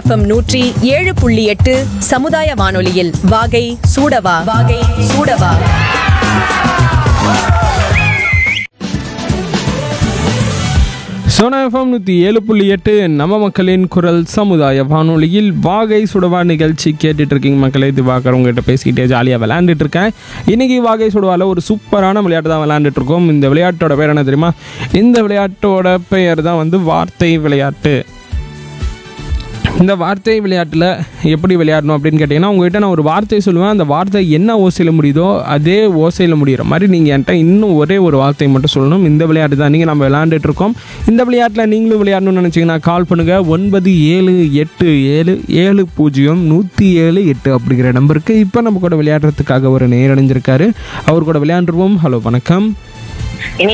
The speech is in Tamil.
எஃப்எம் நூற்றி ஏழு புள்ளி எட்டு சமுதாய வானொலியில் வாகை சூடவா வாகை சூடவா சோனா எஃப்எம் நூற்றி ஏழு புள்ளி எட்டு நம்ம மக்களின் குரல் சமுதாய வானொலியில் வாகை சுடவா நிகழ்ச்சி கேட்டுட்டு இருக்கீங்க மக்களே திவாகர் உங்ககிட்ட பேசிக்கிட்டே ஜாலியாக விளையாண்டுட்டு இருக்கேன் இன்னைக்கு வாகை சுடவாவில் ஒரு சூப்பரான விளையாட்டு தான் விளையாண்டுட்டு இருக்கோம் இந்த விளையாட்டோட பேர் என்ன தெரியுமா இந்த விளையாட்டோட பெயர் தான் வந்து வார்த்தை விளையாட்டு இந்த வார்த்தை விளையாட்டில் எப்படி விளையாடணும் அப்படின்னு கேட்டிங்கன்னா உங்ககிட்ட நான் ஒரு வார்த்தை சொல்லுவேன் அந்த வார்த்தை என்ன ஓசையில் முடியுதோ அதே ஓசையில் முடிகிற மாதிரி நீங்கள் என்கிட்ட இன்னும் ஒரே ஒரு வார்த்தை மட்டும் சொல்லணும் இந்த விளையாட்டு தான் நீங்கள் நம்ம விளையாண்டுட்டு இருக்கோம் இந்த விளையாட்டில் நீங்களும் விளையாடணும்னு நினச்சிங்கன்னா கால் பண்ணுங்கள் ஒன்பது ஏழு எட்டு ஏழு ஏழு பூஜ்ஜியம் நூற்றி ஏழு எட்டு அப்படிங்கிற நம்பருக்கு இப்போ நம்ம கூட விளையாடுறதுக்காக ஒரு நேரடைஞ்சிருக்காரு அவர் கூட விளையாண்டுருவோம் ஹலோ வணக்கம் இனி